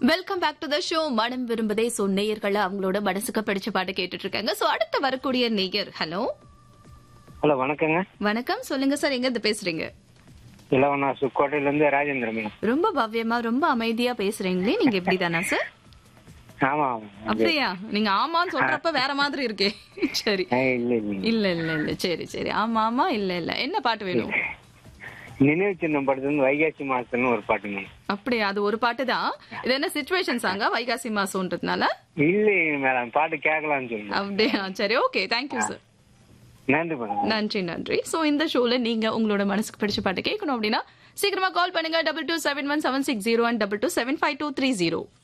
welcome back to the show மனம் விரும்புதே so நேயர்கள் அவங்களோட மனசுக்கு பிடிச்ச பாட்டு கேட்டுட்டு இருக்காங்க சோ அடுத்து வரக்கூடிய நேயர் ஹலோ ஹலோ வணக்கங்க வணக்கம் சொல்லுங்க சார் எங்க இருந்து பேசுறீங்க இளவனா சுக்கோட்டையில இருந்து ராஜேந்திரன் மேடம் ரொம்ப பவ்யமா ரொம்ப அமைதியா பேசுறீங்களே நீங்க எப்படிதானா சார் ஆமா ஆமா அப்படியா நீங்க ஆமான்னு சொல்றப்ப வேற மாதிரி இருக்கே சரி ஆ, இல்ல இல்ல இல்ல இல்ல இல்ல சரி சரி ஆமா ஆமா இல்ல இல்ல என்ன பாட்டு வேணும் நினைவு சின்னம் படத்துல இருந்து வைகாசி மாசத்துன்னு ஒரு பாட்டுங்க அப்படியா அது ஒரு பாட்டு தான் இது என்ன சுச்சுவேஷன் சாங்க வைகாசி மாசம்ன்றதுனால இல்ல மேடம் பாட்டு கேட்கலாம்னு சொல்லுங்க அப்படியா சரி ஓகே தேங்க்யூ சார் நன்றி மேடம் நன்றி நன்றி சோ இந்த ஷோல நீங்க உங்களோட மனசுக்கு பிடிச்ச பாட்டு கேட்கணும் அப்படின்னா சீக்கிரமா கால் பண்ணுங்க double two seven one seven six zero one double two seven five two three zero